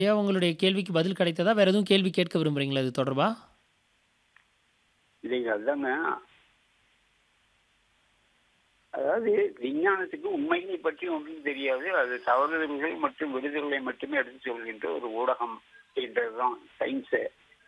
ஐயா உங்களுடைய கேள்விக்கு பதில் கிடைத்ததா? வேற எதுவும் கேள்வி கேட்க விரும்புறீங்களா இது தொடர்பா? இல்லைங்க அதாங்க அதாவது விஞ்ஞானத்துக்கு உண்மையை பற்றி ஒன்றும் தெரியாது அது தவறுதல்கள் மற்றும் விடுதல்களை மட்டுமே எடுத்து சொல்கின்ற ஒரு ஊடகம் என்றதுதான் சயின்ஸு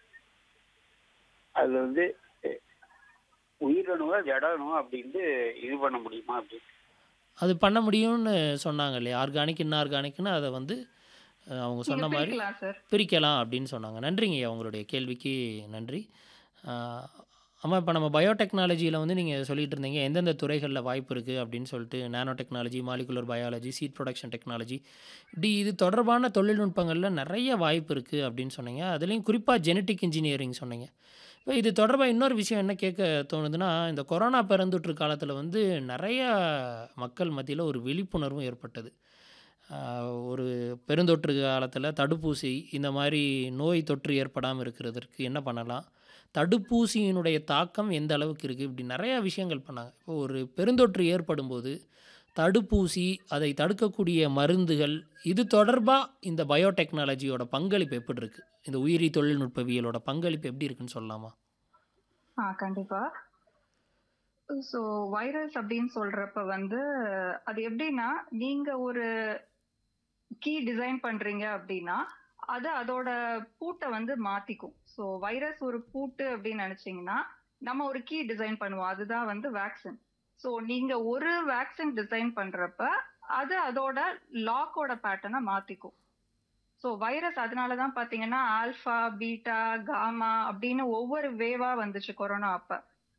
அது வந்து அஹ், உயிரணுவா ஜடணுவா அப்படின்ட்டு இது பண்ண முடியுமா அப்படின்னு அது பண்ண முடியும்னு சொன்னாங்க இல்லையா? ஆர்கானிக், இன்ஆர்கானிக்னு அத வந்து அ அவங்க நீங்க சொன்ன மாரி பிரிக்கலாம் சார். பிரிக்கலாம் அப்படின்னு சொன்னாங்க. நன்றிங்கய்யா உங்களுடைய கேள்விக்கு நன்றி. ஆ ஆமா இப்ப நம்ம பயோடெக்னாலஜியில வந்து நீங்க சொல்லிட்டு இருந்தீங்க, எந்தெந்த துறைகள்ல வாய்ப்பு இருக்கு அப்படின்னு சொல்லிட்டு nano technology, molecular biology, seed production technology இப்படி இது தொடர்பான தொழில்நுட்பங்கள்ல நெறைய வாய்ப்பு இருக்கு அப்படின்னு சொன்னீங்க. அதுலயும் குறிப்பா ஜெனடிக் இன்ஜினியரிங் சொன்னீங்க. இப்ப இது தொடர்பா இன்னொரு விஷயம் என்ன கேட்க தோணுதுன்னா, இந்த கொரோனா பெருந்தொற்று காலத்துல வந்து நெறைய மக்கள் மத்தியில ஒரு விழிப்புணர்வும் ஏற்பட்டது. ஆ ஒரு பெருந்தொற்று காலத்துல தடுப்பூசி இந்த மாரி நோய் தொற்று ஏற்படாம இருக்கிறதற்கு என்ன பண்ணலாம்? தடுப்பூசியினுடைய தாக்கம் எந்த அளவுக்கு இருக்கு? இப்படி நெறைய விஷயங்கள் பண்ணாங்க. இப்போ ஒரு பெருந்தொற்று ஏற்படும்போது, தடுப்பூசி, அதை தடுக்கக்கூடிய மருந்துகள், இது தொடர்பா இந்த பயோடெக்னாலஜியோட பங்களிப்பு எப்படி இருக்கு? இந்த உயிரி தொழில்நுட்பவியலோட பங்களிப்பு எப்படி இருக்குன்னு சொல்லலாமா? ஆ கண்டிப்பா. ஸோ வைரஸ் அப்படின்னு சொல்றப்ப வந்து அது எப்படின்னா, நீங்க ஒரு கீ டிசைன் பண்றீங்க அப்படின்னா, அது அதோட பூட்ட வந்து மாத்திக்கும். ஸோ வைரஸ் ஒரு பூட்டு அப்படின்னு நெனச்சீங்கன்னா, நம்ம ஒரு கீ டிசைன் பண்ணுவோம். அதுதான் வந்து வேக்சின். ஸோ நீங்க ஒரு வேக்சின் டிசைன் பண்றப்ப, அது அதோட லாக்கோட பேட்டர்ன மாத்திக்கும். ஸோ வைரஸ் அதனால தான் பார்த்தீங்கன்னா, ஆல்ஃபா, பீட்டா, காமா அப்படின்னு ஒவ்வொரு வேவா வந்துச்சு கொரோனா அப்ப.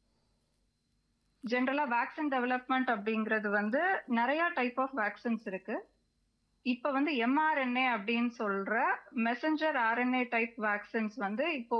ஜெனரலா வேக்சின் டெவலப்மென்ட் அப்படிங்கிறது வந்து நெறைய டைப் ஆஃப் வேக்சின்ஸ் இருக்கு. இப்ப வந்து எம்ஆர்என்ஏ அப்படின்னு சொல்ற மெசஞ்சர் ஆர்என்ஏ டைப் வேக்சின்ஸ் வந்து இப்போ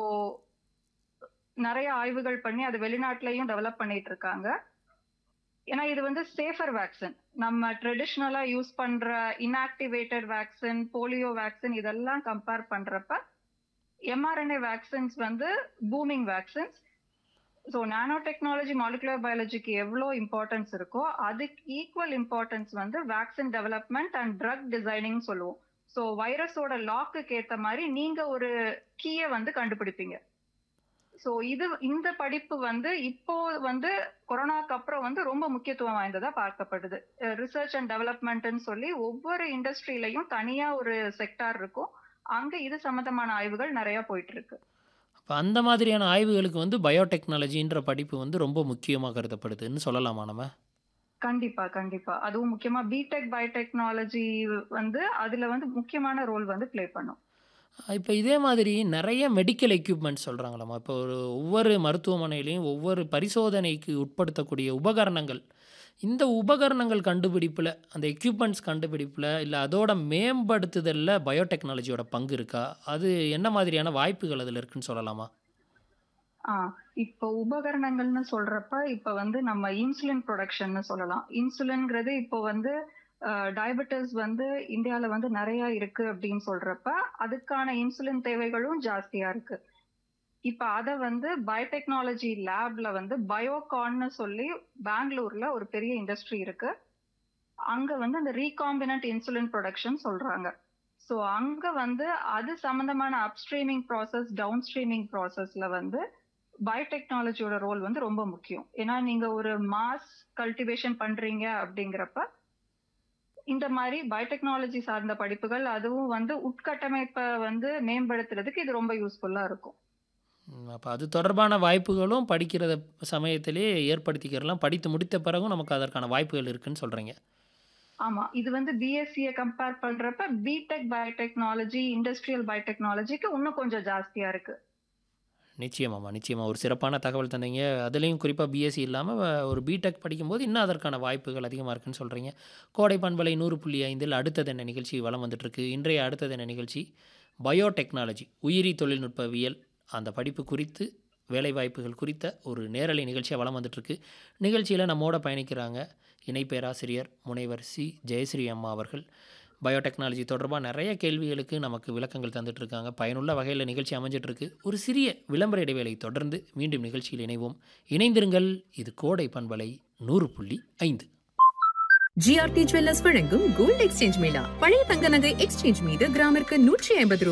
நெறைய ஆய்வுகள் பண்ணி அது வெளிநாட்டிலயும் டெவலப் பண்ணிட்டு இருக்காங்க. ஏன்னா இது வந்து சேஃபர் வேக்சின். நம்ம ட்ரெடிஷனலா யூஸ் பண்ற இன்ஆக்டிவேட்டட் வேக்சின், போலியோ வேக்சின் இதெல்லாம் கம்பேர் பண்றப்ப, எம்ஆர்என்ஏ வேக்சின்ஸ் வந்து booming vaccines. So nano technology, molecular பயாலஜிக்கு எவ்ளோ இம்பார்ட்டன்ஸ் இருக்கோ, அதுக்கு ஈக்குவல் இம்பார்ட்டன்ஸ் வந்து vaccine development and drug designing சொல்லுவோம். ஸோ வைரஸோட லாக்குக்கு ஏத்த மாரி நீங்க ஒரு கீய வந்து கண்டுபிடிப்பீங்க. ஸோ இது இந்த படிப்பு வந்து இப்போ வந்து கொரோனாக்கு அப்புறம் வந்து ரொம்ப முக்கியத்துவம் வாய்ந்ததா பார்க்கப்படுது. அ ரிசர்ச் அண்ட் டெவலப்மென்ட்ன்னு சொல்லி ஒவ்வொரு இண்டஸ்ட்ரிலயும் தனியா ஒரு செக்டார் இருக்கும். அங்க இது சம்மந்தமான ஆய்வுகள் நெறைய போயிட்டு இருக்கு. அப்ப அந்த மாதிரியான ஆய்வுகளுக்கு வந்து பயோடெக்னாலஜின்ற படிப்பு வந்து ரொம்ப முக்கியமா கருதப்படுதுன்னு சொல்லலாமா நம்ம? கண்டிப்பா, கண்டிப்பா. அதுவும் முக்கியமா பிடெக் பயோடெக்னாலஜி வந்து அதுல வந்து முக்கியமான ரோல் வந்து ப்ளே பண்ணும். இப்ப இதே மாதிரி நெறைய மெடிக்கல் எக்யூப்மென்ட்ஸ் சொல்றாங்களாம்மா. இப்போ ஒரு ஒவ்வொரு மருத்துவமனையிலயும் ஒவ்வொரு பரிசோதனைக்கு உட்படுத்தக்கூடிய உபகரணங்கள், இந்த உபகரணங்கள் கண்டுபிடிப்புல, அந்த எக்யூப்மென்ட்ஸ் கண்டுபிடிப்புல, இல்ல அதோட மேம்படுத்துதல்ல பயோடெக்னாலஜியோட பங்கு இருக்கா? அது என்ன மாதிரியான வாய்ப்புகள் அதுல இருக்குன்னு சொல்லலாமா? ஆ இப்போ உபகரணங்கள்னு சொல்றப்ப, இப்ப வந்து நம்ம இன்சுலின் புரொடக்ஷன்னு சொல்லலாம். இன்சுலின்ங்கிறது இப்போ வந்து அ டயபெட்டிஸ் வந்து இந்தியால வந்து நெறைய இருக்கு அப்படின்னு சொல்றப்ப, அதுக்கான இன்சுலின் தேவைகளும் ஜாஸ்தியா இருக்கு. இப்ப அத வந்து பயோடெக்னாலஜி லேப்ல வந்து பயோகான்னு சொல்லி பெங்களூர்ல ஒரு பெரிய இண்டஸ்ட்ரி இருக்கு. அங்க வந்து அந்த ரீகாம்பினன்ட் இன்சுலின் புரொடக்ஷன் சொல்றாங்க. ஸோ அங்க வந்து அது சம்மந்தமான அப்ஸ்ட்ரீமிங் ப்ராசஸ், டவுன் ஸ்ட்ரீமிங் ப்ராசஸ்ல வந்து பயோடெக்னாலஜியோட ரோல் வந்து ரொம்ப முக்கியம். ஏன்னா நீங்க ஒரு மாஸ் கல்டிவேஷன் பண்றீங்க அப்படிங்கிறப்ப, இந்த மாரி பயோடெக்னாலஜி சார்ந்த படிப்புகள், அதுவும் வந்து உட்கட்டமைப்ப வந்து மேம்படுத்துறதுக்கு இது ரொம்ப யூஸ்ஃபுல்லா இருக்கும். ம். அப்ப அது தொடர்பான வாய்ப்புகளும் படிக்கிற சமயத்திலேயே ஏற்படுத்திக்கிறலாம். படித்து முடித்த பிறகும் நமக்கு அதற்கான வாய்ப்புகள் இருக்குன்னு சொல்றீங்க. ஆமா. இது வந்து பிஎஸ்சிய கம்பேர் பண்றப்ப பிடெக் பயோடெக்னாலஜி, இண்டஸ்ட்ரியல் பயோடெக்னாலஜிக்கு இன்னும் கொஞ்சம் ஜாஸ்தியா இருக்கு. நிச்சயமாம்மா, நிச்சயமா. ஒரு சிறப்பான தகவல் தந்தீங்க. அதுலயும் குறிப்பா பிஎஸ்சி இல்லாம வ ஒரு பிடெக் படிக்கும்போது இன்னும் அதற்கான வாய்ப்புகள் அதிகமா இருக்குன்னு சொல்றீங்க. கோடை பண்பலை 100.5ல் அடுத்தது என்ன நிகழ்ச்சி வலம் வந்துட்டு இருக்கு. இன்றைய அடுத்தது என்ன நிகழ்ச்சி, பயோடெக்னாலஜி உயிரி தொழில்நுட்பவியல் அந்த படிப்பு குறித்து, வேலைவாய்ப்புகள் குறித்த ஒரு நேரலை நிகழ்ச்சியா வலம் வந்துட்டு இருக்கு. நிகழ்ச்சியில நம்மோட பயணிக்கிறாங்க இணை பேராசிரியர் முனைவர் சி. ஜெயஸ்ரீ அம்மா அவர்கள். பயோடெக்னாலஜி தொடர்பா நெறைய கேள்விகளுக்கு நமக்கு விளக்கங்கள் தந்துட்டு இருக்காங்க. பயனுள்ள வகையில நிகழ்ச்சி அமைஞ்சிட்டு இருக்கு. ஒரு சிறிய விளம்பர இடைவேளை தொடர்ந்து மீண்டும் நிகழ்ச்சியில் இணைவோம். இணைந்திருங்கள். இது கோடை பண்பலை 100.5. ஜிஆர்டி ஜுவல்லர்ஸ் வழங்கும் கோல்ட் எக்ஸ்சேஞ்ச் மேளா பழைய தங்க நகை எக்ஸ்சேஞ்ச் மீது கிராமிற்கு நூற்றி ஐம்பது